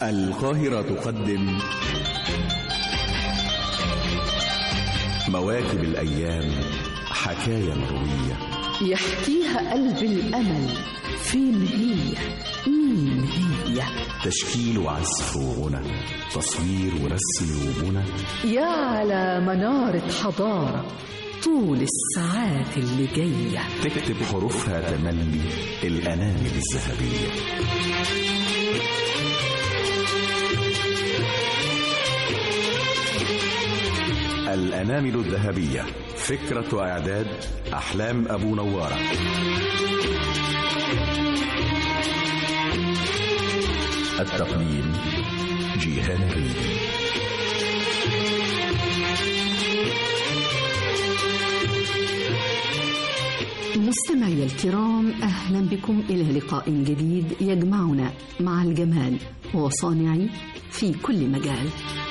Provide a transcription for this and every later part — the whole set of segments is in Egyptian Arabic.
القاهرة تقدم مواكب الأيام حكاية مروية يحكيها قلب الأمل فين هي مين هي تشكيل وعزف وغنى تصوير ورسم وبنى يا على منارة حضارة طول الساعات اللي جاية تكتب حروفها تملي الأنامل الذهبية الأنامل الذهبية فكرة وإعداد أحلام أبو نوارة التقديم جيهان ريدي مستمعي الكرام أهلا بكم إلى لقاء جديد يجمعنا مع الجمال وصانعي في كل مجال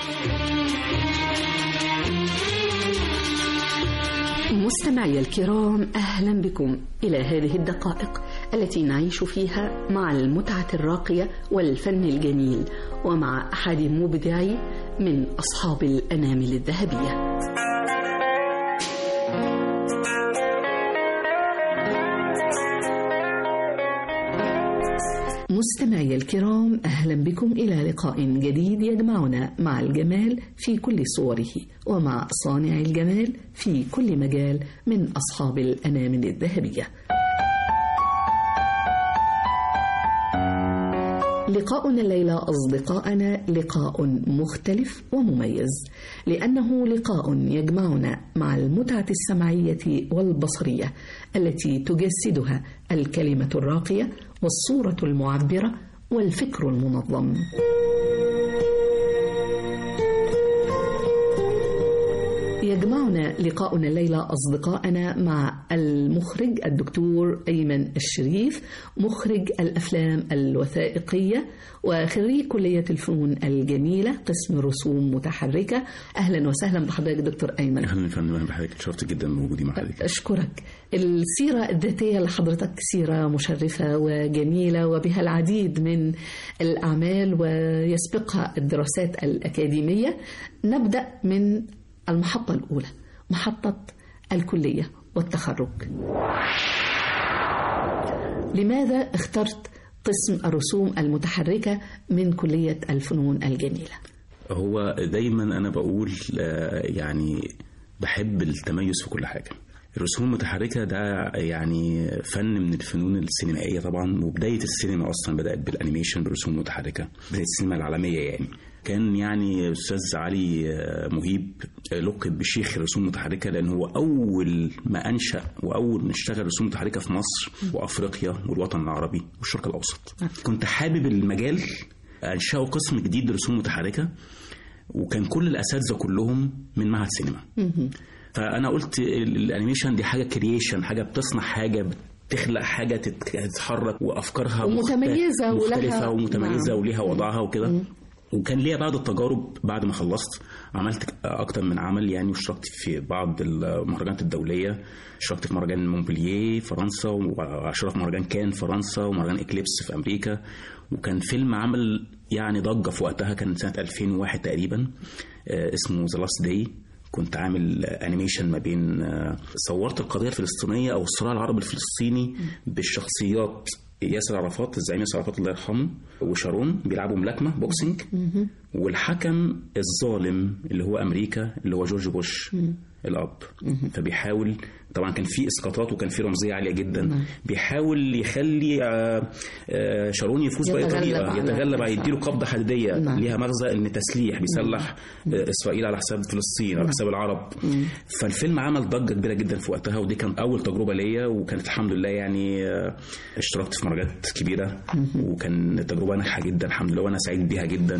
مستمعي الكرام أهلا بكم إلى هذه الدقائق التي نعيش فيها مع المتعة الراقية والفن الجميل ومع أحد مبدعي من أصحاب الأنامل الذهبية مستمعي الكرام أهلا بكم إلى لقاء جديد يجمعنا مع الجمال في كل صوره ومع صانع الجمال في كل مجال من أصحاب الأنامل الذهبية لقاؤنا الليلة أصدقائنا لقاء مختلف ومميز لأنه لقاء يجمعنا مع المتعة السمعية والبصرية التي تجسدها الكلمة الراقية والصورة المعبرة والفكر المنظم يجمعنا لقاؤنا الليلة أصدقائنا مع المخرج الدكتور أيمن الشريف مخرج الأفلام الوثائقية وخريج كلية الفنون الجميلة قسم رسوم متحركة أهلا وسهلا بحضرتك دكتور أيمن اهلا يا فندم اهلا بحضرتك اتشرفت جدا بوجودي مع حضرتك أشكرك السيرة الذاتية لحضرتك سيرة مشرفة وجميلة وبها العديد من الأعمال ويسبقها الدراسات الأكاديمية نبدأ من المحطة الأولى محطة الكلية والتخرج لماذا اخترت قسم الرسوم المتحركة من كلية الفنون الجميلة هو دايما انا بقول آه، يعني بحب التميز في كل حاجه الرسوم المتحركه ده يعني فن من الفنون السينمائيه طبعا وبدايه السينما اصلا بدات بالانيميشن بالرسوم المتحركه بدايه السينما العالميه يعني كان يعني استاذ علي آه، مهيب آه، لقب بشيخ الرسوم المتحركه لان هو اول ما انشا واول ما اشتغل رسوم متحركه في مصر وافريقيا والوطن العربي والشرق الاوسط كنت حابب المجال انشأوا قسم جديد لرسوم متحركه وكان كل الاساتذه كلهم من معهد سينما فانا قلت ال- الانيميشن دي حاجه كرييشن حاجه بتصنع حاجه بتخلق حاجه تت- تتحرك وافكارها ومتميزة مختلف- ولها- مختلفه ومتميزه نعم. وليها وضعها وكده وكان ليا بعض التجارب بعد ما خلصت عملت اكتر من عمل يعني واشتركت في بعض المهرجانات الدوليه اشتركت في مهرجان مونبلييه فرنسا واشرف مهرجان كان فرنسا ومهرجان اكليبس في امريكا وكان فيلم عمل يعني ضجه في وقتها كان سنه 2001 تقريبا آه، اسمه ذا لاست داي كنت عامل انيميشن ما بين آه، صورت القضيه الفلسطينيه او الصراع العربي الفلسطيني بالشخصيات ياسر عرفات الزعيم ياسر عرفات الله يرحمه وشارون بيلعبوا ملاكمه بوكسنج والحكم الظالم اللي هو امريكا اللي هو جورج بوش الاب فبيحاول طبعا كان في اسقاطات وكان في رمزيه عاليه جدا بيحاول يخلي آه، آه، شارون يفوز باي يتغلب طريقه على يتغلب الدفاع. يديله قبضه حديديه نعم. ليها مغزى ان تسليح بيسلح آه، اسرائيل على حساب فلسطين على حساب العرب فالفيلم عمل ضجه كبيره جدا في وقتها ودي كانت اول تجربه ليا وكانت الحمد لله يعني آه، اشتركت في مهرجانات كبيره وكان تجربه ناجحه جدا الحمد لله وانا سعيد بيها جدا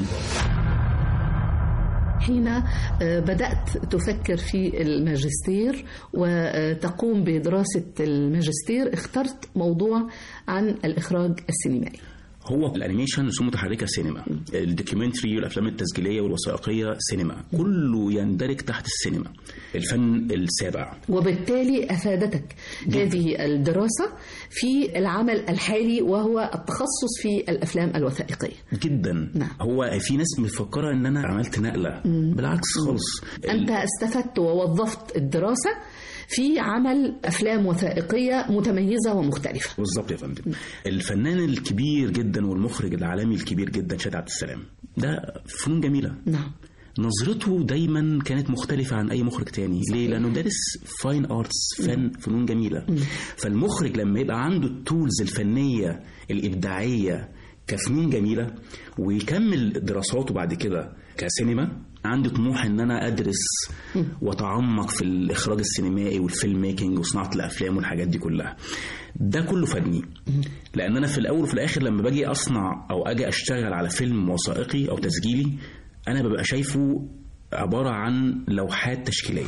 حين آه، بدأت تفكر في الماجستير وتقوم بدراسة الماجستير اخترت موضوع عن الإخراج السينمائي هو الانيميشن رسوم متحركه سينما الدوكيومنتري والافلام التسجيليه والوثائقيه سينما كله يندرج تحت السينما الفن السابع وبالتالي افادتك هذه الدراسه في العمل الحالي وهو التخصص في الافلام الوثائقيه جدا نعم. هو في ناس مفكره ان انا عملت نقله بالعكس خالص انت استفدت ووظفت الدراسه في عمل افلام وثائقيه متميزه ومختلفه بالظبط يا فندم الفنان الكبير جدا والمخرج العالمي الكبير جدا شادي عبد السلام ده فنون جميله نعم نظرته دايما كانت مختلفة عن أي مخرج تاني ليه؟ لأنه دارس فاين آرتس فن فنون جميلة فالمخرج لما يبقى عنده التولز الفنية الإبداعية كفنون جميلة ويكمل دراساته بعد كده كسينما عندي طموح ان انا ادرس واتعمق في الاخراج السينمائي والفيلم ميكنج وصناعه الافلام والحاجات دي كلها ده كله فني لان انا في الاول وفي الاخر لما باجي اصنع او اجي اشتغل على فيلم وثائقي او تسجيلي انا ببقى شايفه عباره عن لوحات تشكيليه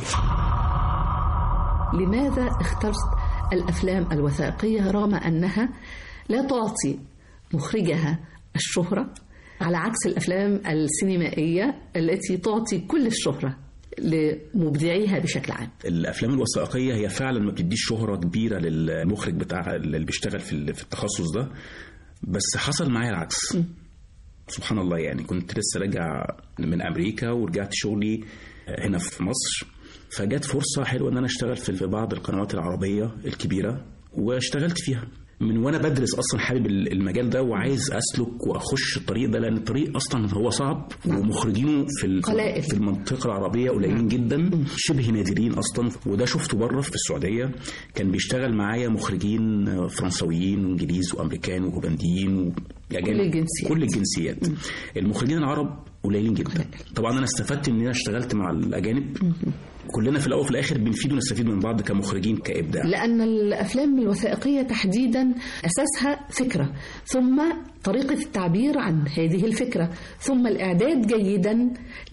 لماذا اخترت الافلام الوثائقيه رغم انها لا تعطي مخرجها الشهره على عكس الافلام السينمائيه التي تعطي كل الشهره لمبدعيها بشكل عام الافلام الوثائقيه هي فعلا ما بتديش شهره كبيره للمخرج بتاعها اللي بيشتغل في في التخصص ده بس حصل معايا العكس سبحان الله يعني كنت لسه راجع من امريكا ورجعت شغلي هنا في مصر فجت فرصه حلوه ان انا اشتغل في بعض القنوات العربيه الكبيره واشتغلت فيها من وانا بدرس اصلا حابب المجال ده وعايز اسلك واخش الطريق ده لان الطريق اصلا هو صعب ومخرجينه في قلائل. في المنطقه العربيه قليلين جدا شبه نادرين اصلا وده شفته بره في السعوديه كان بيشتغل معايا مخرجين فرنسويين وانجليز وامريكان وهولنديين و... كل الجنسيات. كل الجنسيات المخرجين العرب قليلين جدا طبعا انا استفدت ان انا اشتغلت مع الاجانب كلنا في الاول وفي الاخر بنفيد ونستفيد من بعض كمخرجين كابداع لأن الأفلام الوثائقية تحديدا أساسها فكرة ثم طريقة التعبير عن هذه الفكرة ثم الإعداد جيدا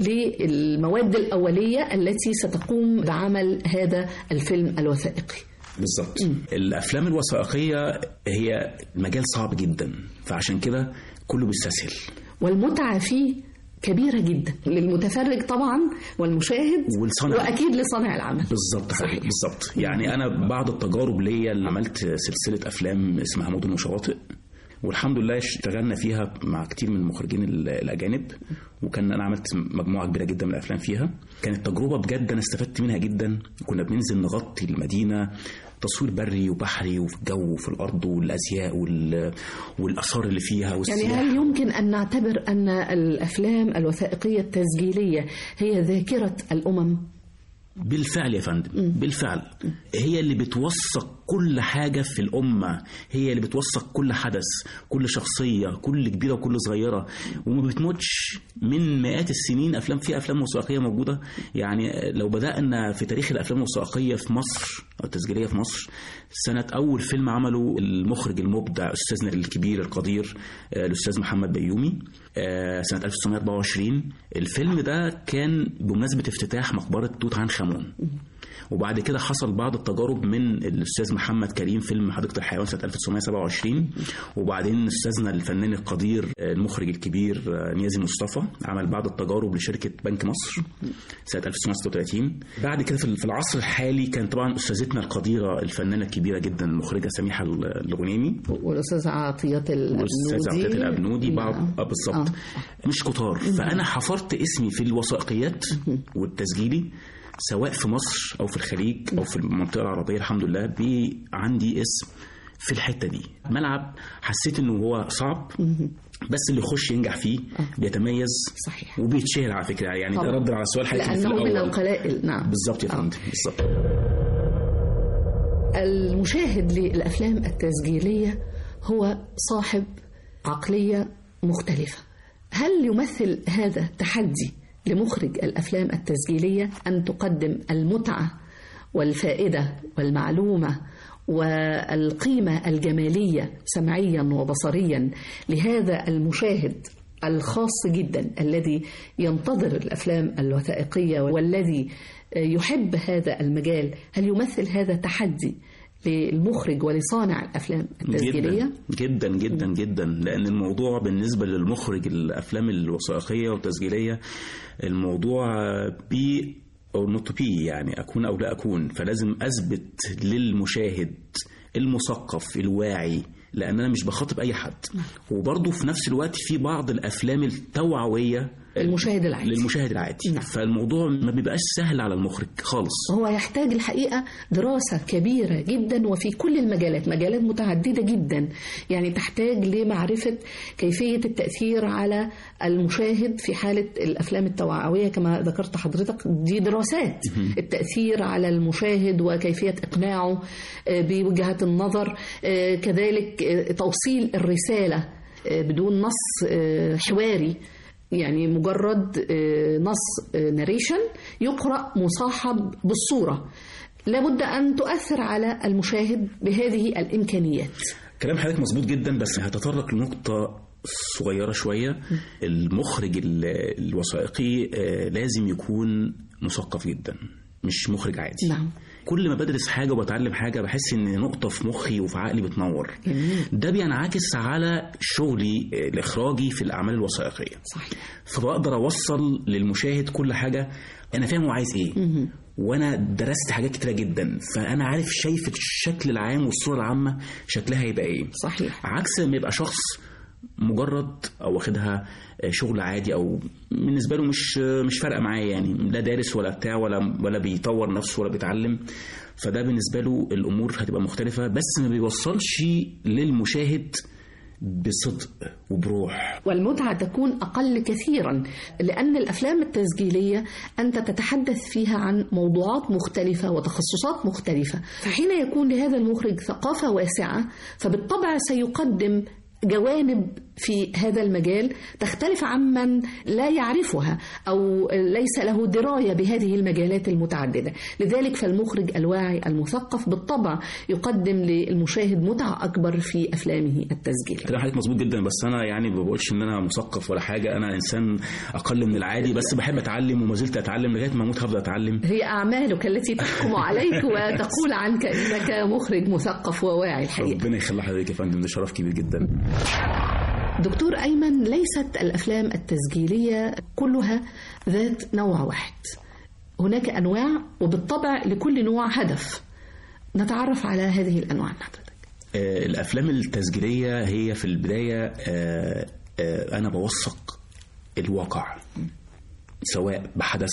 للمواد الأولية التي ستقوم بعمل هذا الفيلم الوثائقي بالظبط الافلام الوثائقيه هي مجال صعب جدا فعشان كده كله بيستسهل والمتعة فيه كبيرة جدا للمتفرج طبعا والمشاهد والصانع. وأكيد لصانع العمل بالظبط صحيح. حقيقي بالظبط يعني انا بعض التجارب ليا اللي عملت سلسله افلام اسمها مدن وشواطئ والحمد لله اشتغلنا فيها مع كتير من المخرجين ال- الاجانب وكان انا عملت مجموعه كبيره جدا من الافلام فيها كانت تجربه بجد انا استفدت منها جدا كنا بننزل نغطي المدينه تصوير بري وبحري وفي الجو وفي الارض والازياء وال... والاثار اللي فيها يعني والسياحه هل يمكن أن نعتبر أن الأفلام الوثائقية التسجيلية هي ذاكرة الأمم؟ بالفعل يا فندم بالفعل هي اللي بتوثق كل حاجة في الأمة هي اللي بتوثق كل حدث كل شخصية كل كبيرة وكل صغيرة وما بتموتش من مئات السنين أفلام في أفلام وثائقية موجودة يعني لو بدأنا في تاريخ الأفلام الوثائقية في مصر أو التسجيلية في مصر سنة أول فيلم عمله المخرج المبدع أستاذنا الكبير القدير آه، الأستاذ محمد بيومي آه، سنة 1924 الفيلم ده كان بمناسبة افتتاح مقبرة توت عنخ آمون وبعد كده حصل بعض التجارب من الاستاذ محمد كريم فيلم حديقه الحيوان سنه 1927 وبعدين استاذنا الفنان القدير آه، المخرج الكبير آه، نيازي مصطفى عمل بعض التجارب لشركه بنك مصر سنه 1936 بعد كده في في العصر الحالي كان طبعا استاذتنا القديره الفنانه الكبيره جدا المخرجه سميحه الغنيمي والأستاذ عطيات الأبنودي والاستاذ عبد الابنودي بعض نعم. آه بالظبط آه. مش كتار فانا حفرت اسمي في الوثائقيات والتسجيلي سواء في مصر او في الخليج او في المنطقه العربيه الحمد لله بي عندي اسم في الحته دي ملعب حسيت انه هو صعب بس اللي يخش ينجح فيه بيتميز صحيح. وبيتشهر على فكره يعني ده طبعا. رد على سؤال حضرتك في لأنه من الاول القلائل نعم بالظبط يا آه. فندم بالظبط المشاهد للأفلام التسجيلية هو صاحب عقلية مختلفة هل يمثل هذا تحدي لمخرج الأفلام التسجيلية أن تقدم المتعة والفائدة والمعلومة والقيمة الجمالية سمعيا وبصريا لهذا المشاهد الخاص جدا الذي ينتظر الافلام الوثائقيه والذي يحب هذا المجال هل يمثل هذا تحدي للمخرج ولصانع الافلام التسجيليه جدا جدا جدا جدا لان الموضوع بالنسبه للمخرج الافلام الوثائقيه والتسجيليه الموضوع بي او نوت بي يعني اكون او لا اكون فلازم اثبت للمشاهد المثقف الواعي لان انا مش بخاطب اي حد وبرضه في نفس الوقت في بعض الافلام التوعويه المشاهد العادي للمشاهد العادي نعم. فالموضوع ما بيبقاش سهل على المخرج خالص هو يحتاج الحقيقة دراسة كبيرة جدا وفي كل المجالات مجالات متعددة جدا يعني تحتاج لمعرفة كيفية التأثير على المشاهد في حالة الأفلام التوعوية كما ذكرت حضرتك دي دراسات التأثير على المشاهد وكيفية إقناعه آه، بوجهات النظر آه، كذلك آه، توصيل الرسالة آه، بدون نص آه، حواري يعني مجرد آه، نص ناريشن يقرأ مصاحب بالصورة لابد أن تؤثر على المشاهد بهذه الإمكانيات كلام حضرتك مظبوط جدا بس هتطرق لنقطة صغيرة شوية المخرج ال- الوثائقي آه، لازم يكون مثقف جدا مش مخرج عادي نعم كل ما بدرس حاجة وبتعلم حاجة بحس إن نقطة في مخي وفي عقلي بتنور جميل. ده بينعكس على شغلي آه، الإخراجي في الأعمال الوثائقية صحيح فبقدر اوصل للمشاهد كل حاجه انا فاهم هو عايز ايه وانا درست حاجات كتيره جدا فانا عارف شايف الشكل العام والصوره العامه شكلها هيبقى ايه صحيح عكس ما يبقى شخص مجرد او واخدها شغل عادي او بالنسبه له مش مش فارقه معاه يعني لا دارس ولا بتاع ولا ولا بيطور نفسه ولا بيتعلم فده بالنسبه له الامور هتبقى مختلفه بس ما بيوصلش للمشاهد بصدق وبروح والمتعة تكون أقل كثيرا لأن الأفلام التسجيلية أنت تتحدث فيها عن موضوعات مختلفة وتخصصات مختلفة فحين يكون لهذا المخرج ثقافة واسعة فبالطبع سيقدم جوانب في هذا المجال تختلف عمن لا يعرفها او ليس له درايه بهذه المجالات المتعدده، لذلك فالمخرج الواعي المثقف بالطبع يقدم للمشاهد متعه اكبر في افلامه التسجيليه. كلام حضرتك مظبوط جدا بس انا يعني ما بقولش ان انا مثقف ولا حاجه انا انسان اقل من العادي بس بحب اتعلم وما زلت اتعلم لغايه ما اموت هفضل اتعلم هي اعمالك التي تحكم عليك وتقول عنك انك مخرج مثقف وواعي الحقيقه. ربنا يخلي حضرتك يا فندم ده شرف كبير جدا دكتور أيمن ليست الأفلام التسجيلية كلها ذات نوع واحد هناك أنواع وبالطبع لكل نوع هدف نتعرف على هذه الأنواع مع حضرتك آه، الافلام التسجيليه هي في البدايه آه، آه، انا بوثق الواقع سواء بحدث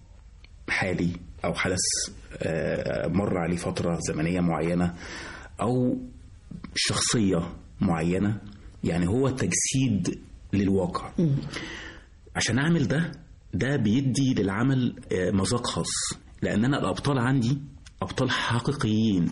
حالي او حدث آه، مر عليه فتره زمنيه معينه او شخصيه معينه يعني هو تجسيد للواقع عشان اعمل ده ده بيدي للعمل آه، مذاق خاص لان انا الابطال عندي ابطال حقيقيين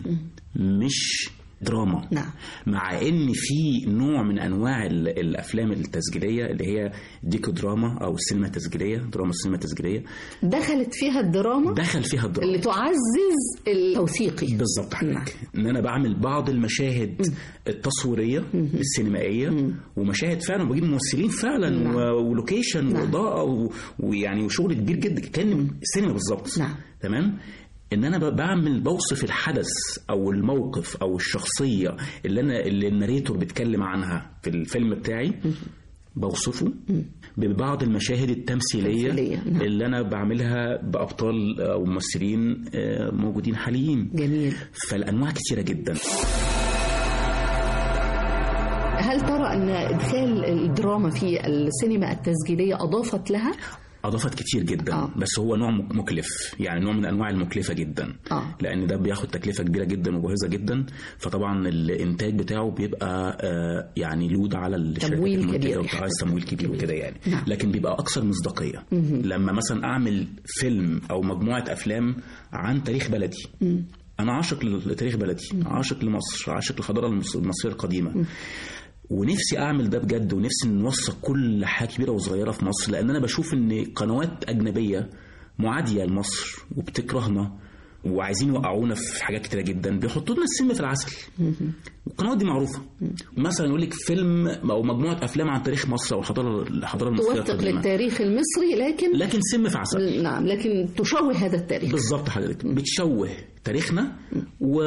مش دراما نعم. مع ان في نوع من انواع ال- الافلام التسجيليه اللي هي ديكو دراما او السينما التسجيليه دراما السينما التسجيليه دخلت فيها الدراما دخل فيها الدراما اللي تعزز التوثيقي بالظبط نعم. حضرتك ان انا بعمل بعض المشاهد التصويريه السينمائيه ومشاهد فعلا بجيب ممثلين فعلا نعم. و- ولوكيشن نعم. واضاءه و- ويعني وشغل كبير جدا كان سينما بالظبط نعم. تمام ان انا ب- بعمل بوصف الحدث او الموقف او الشخصيه اللي انا اللي الناريتور بيتكلم عنها في الفيلم بتاعي بوصفه ببعض المشاهد التمثيليه تمثيلية، نعم. اللي انا بعملها بابطال او ممثلين آه، موجودين حاليين جميل فالانواع كتيره جدا هل ترى أن إدخال الدراما في السينما التسجيلية أضافت لها؟ اضافت كتير جدا آه. آه. بس هو نوع مك- مكلف يعني نوع من انواع المكلفه جدا آه. لان ده بياخد تكلفه كبيره جدا وجاهزه جدا فطبعا الانتاج بتاعه بيبقى آه يعني لود على الشركات تمويل المنتجة كبير وبتاع- عايز تمويل كبير وكده يعني نعم. لكن بيبقى اكثر مصداقيه لما مثلا اعمل فيلم او مجموعه افلام عن تاريخ بلدي انا عاشق لتاريخ بلدي عاشق لمصر عاشق للحضاره المص- المصريه القديمه ونفسي اعمل ده بجد ونفسي نوثق كل حاجه كبيره وصغيره في مصر لان انا بشوف ان قنوات اجنبيه معاديه لمصر وبتكرهنا وعايزين يوقعونا في حاجات كتيره جدا بيحطوا لنا السم في العسل القنوات دي معروفه مثلا يقول لك فيلم او مجموعه افلام عن تاريخ مصر او الحضاره الحضاره المصريه توثق القديمة. للتاريخ المصري لكن لكن سم في عسل نعم لكن تشوه هذا التاريخ بالظبط حضرتك بتشوه تاريخنا و...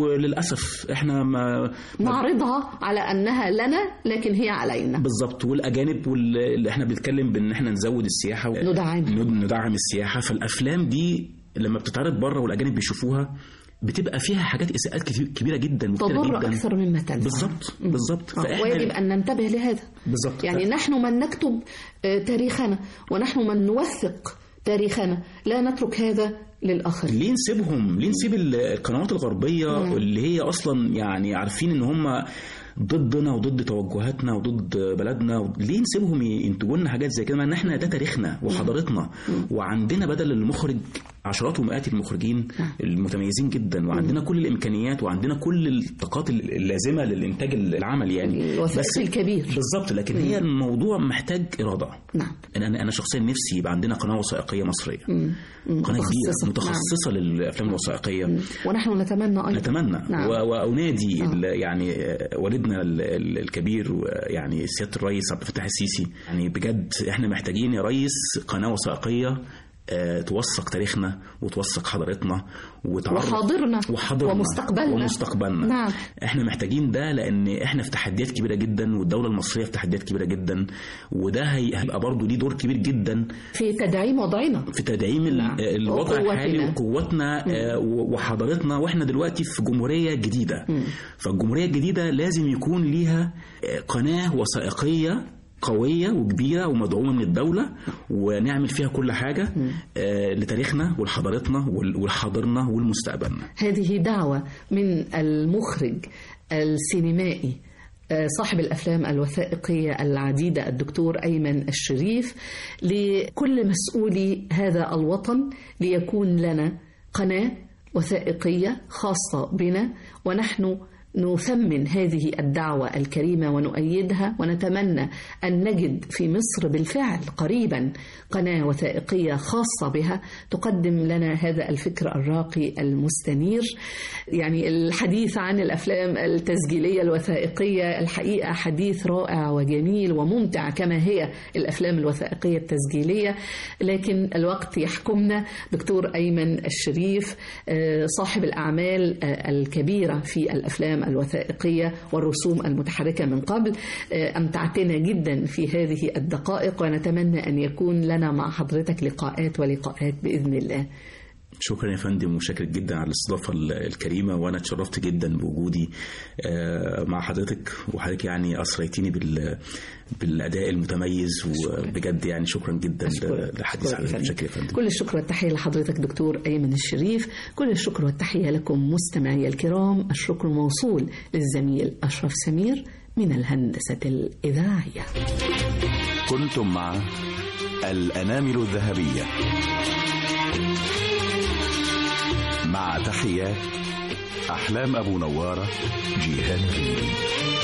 وللاسف احنا ما نعرضها على انها لنا لكن هي علينا بالظبط والاجانب واللي احنا بنتكلم بان احنا نزود السياحه و... ندعم. ند- ندعم السياحه فالافلام دي لما بتتعرض بره والاجانب بيشوفوها بتبقى فيها حاجات اساءات كتير كبيره جدا وكتيره تضر جدا اكثر مما تنفع بالظبط بالظبط آه، فاحنا ويجب ان ننتبه لهذا بالظبط يعني نحن من نكتب آه، تاريخنا ونحن من نوثق تاريخنا لا نترك هذا للاخرين ليه نسيبهم ليه نسيب ال- القنوات الغربية اللي هي أصلا يعني عارفين إن هم ضدنا وضد توجهاتنا وضد بلدنا ليه نسيبهم ينتجوا لنا حاجات زي كده مع ان احنا ده تاريخنا وحضارتنا وعندنا بدل المخرج عشرات ومئات المخرجين المتميزين جدا وعندنا كل الامكانيات وعندنا كل الطاقات اللازمه للانتاج العمل يعني الوثائقي الكبير بالظبط لكن هي الموضوع محتاج اراده نعم انا انا شخصيا نفسي يبقى عندنا قناه وثائقيه مصريه قناه كبيره متخصصة. متخصصه للافلام الوثائقيه ونحن نتمنى ايضا نتمنى نعم. و- وانادي آه. ال- يعني آه، والدنا ال- ال- الكبير و- يعني سياده الرئيس عبد الفتاح السيسي يعني بجد احنا محتاجين يا ريس قناه وثائقيه آه، توثق تاريخنا وتوثق حضارتنا وتعرف وحاضرنا وحاضرنا ومستقبلنا. ومستقبلنا نعم. احنا محتاجين ده لان احنا في تحديات كبيره جدا والدوله المصريه في تحديات كبيره جدا وده هي- هيبقى برضه ليه دور كبير جدا في تدعيم وضعنا في تدعيم ال- نعم. الوضع وقوتنا. الحالي وقوتنا آه، و- وحضارتنا واحنا دلوقتي في جمهوريه جديده فالجمهوريه الجديده لازم يكون ليها آه، قناه وثائقيه قوية وكبيرة ومدعومة من الدولة ونعمل فيها كل حاجة آه، لتاريخنا ولحضارتنا ول- ولحاضرنا ولمستقبلنا هذه دعوة من المخرج السينمائي آه، صاحب الأفلام الوثائقية العديدة الدكتور أيمن الشريف لكل مسؤولي هذا الوطن ليكون لنا قناة وثائقية خاصة بنا ونحن نثمن هذه الدعوة الكريمة ونؤيدها ونتمنى أن نجد في مصر بالفعل قريبا قناة وثائقية خاصة بها تقدم لنا هذا الفكر الراقي المستنير يعني الحديث عن الأفلام التسجيلية الوثائقية الحقيقة حديث رائع وجميل وممتع كما هي الأفلام الوثائقية التسجيلية لكن الوقت يحكمنا دكتور أيمن الشريف آه، صاحب الأعمال آه، الكبيرة في الأفلام الوثائقية والرسوم المتحركة من قبل آه، أمتعتنا جدا في هذه الدقائق ونتمنى أن يكون لنا مع حضرتك لقاءات ولقاءات بإذن الله شكرا يا فندم وشاكر جدا على الاستضافة ال- الكريمة وأنا اتشرفت جدا بوجودي آه، مع حضرتك وحضرتك يعني أسريتيني بال بالأداء المتميز وبجد يعني شكرا جدا أشكرك. لحديث أشكرك حضرتك يا شكرا يا فندم كل الشكر والتحية لحضرتك دكتور أيمن الشريف كل الشكر والتحية لكم مستمعي الكرام الشكر موصول للزميل أشرف سمير من الهندسة الإذاعية كنتم مع الأنامل الذهبية مع تحيات أحلام أبو نوارة جيهان ريمي